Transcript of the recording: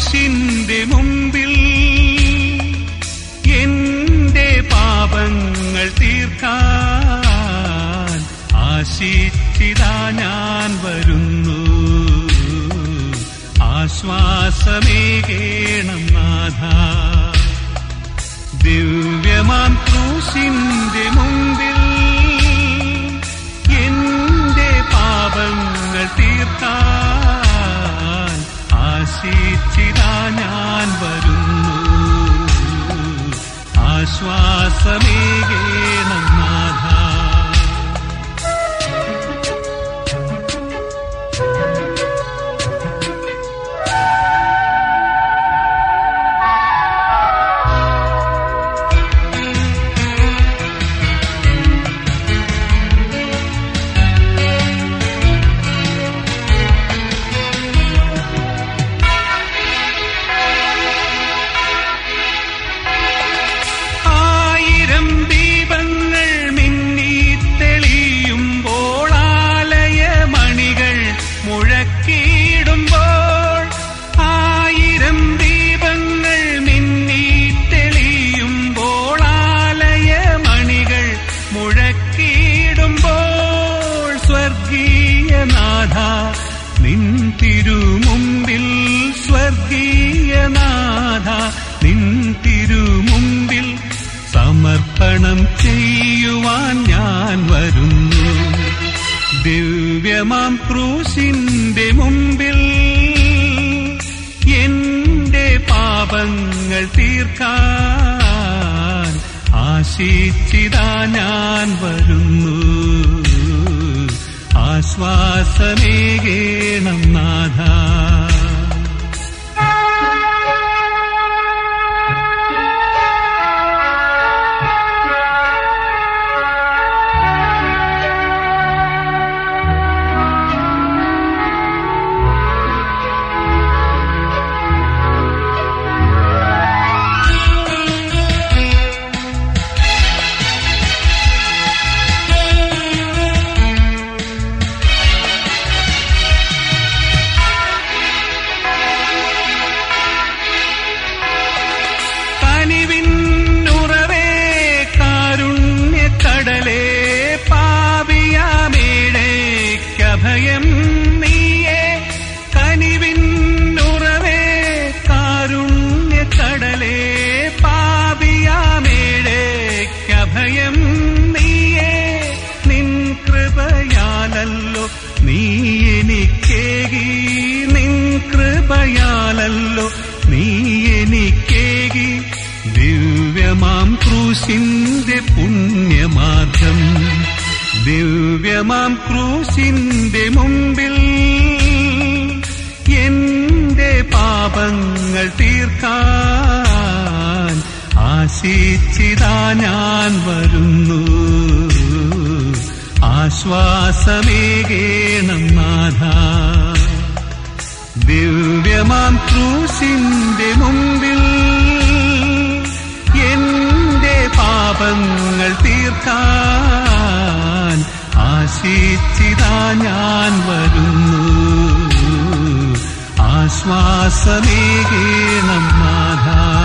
ക്രൂശിന്റെ മുമ്പിൽ എന്റെ പാപങ്ങൾ തീർക്കാൻ ആശിച്ചിതാ ഞാൻ വരുന്നു ആശ്വാസമേകേണം നാഥ ദിവ്യമാം ക്രൂശിന്റെ മുമ്പിൽ എന്റെ പാപങ്ങൾ തീർക്കാൻ ആശിച്ചിതാ ഞാൻ വരുന്നു ആശ്വാസമേകേണം നാഥ ആയിരം ദീപങ്ങൾ മിന്നി തെളിയുമ്പോൾ ആലയമണികൾ മുഴക്കിയിടുമ്പോൾ ആയിരം ദീപങ്ങൾ മിന്നി തെളിയുമ്പോൾ ആലയമണികൾ മുഴക്കിയിടുമ്പോൾ സ്വർഗീയനാഥ നിൻ തിരുമുമ്പിൽ സ്വർഗീയനാഥ നിൻ തിരുമുമ്പിൽ സമർപ്പണം ചെയ്യുവാൻ ഞാൻ വരുന്നു ദിവ്യമാം ക്രൂശിന്റെ മുമ്പിൽ എന്റെ പാപങ്ങൾ തീർക്കാൻ ആശിച്ചിതാ ഞാൻ വരുന്നു ആശ്വാസമേകേണം നാഥ കനിവിന്നുറവേ കാരുണ്യക്കടലേ പാപിയാമേടേക്കഭയം നീയേ കനിവിന്നുറവേ കാരുണ്യക്കടലേ പാപിയാമേടേക്കഭയം നീയേ നിൻ കൃപയാലല്ലോ നീ എനിക്കേകി നിൻ കൃപയാലല്ലോ നീ എനിക്കേകി ദിവ്യമാം ക്രൂശിന്റെ പുണ്യമാർഗം ദിവ്യമാം ക്രൂശിന്റെ മുമ്പിൽ എന്റെ പാപങ്ങൾ തീർക്കാൻ ആശിച്ചിതാ ഞാൻ വരുന്നു ആശ്വാസമേകേണം നാഥ ദിവ്യമാം ക്രൂശിന്റെ മുമ്പിൽ എന്റെ പാപങ്ങൾ തീർക്കാൻ ആശിച്ചിതാ ഞാൻ വരുന്നു ആശ്വാസമേകേണം നാഥ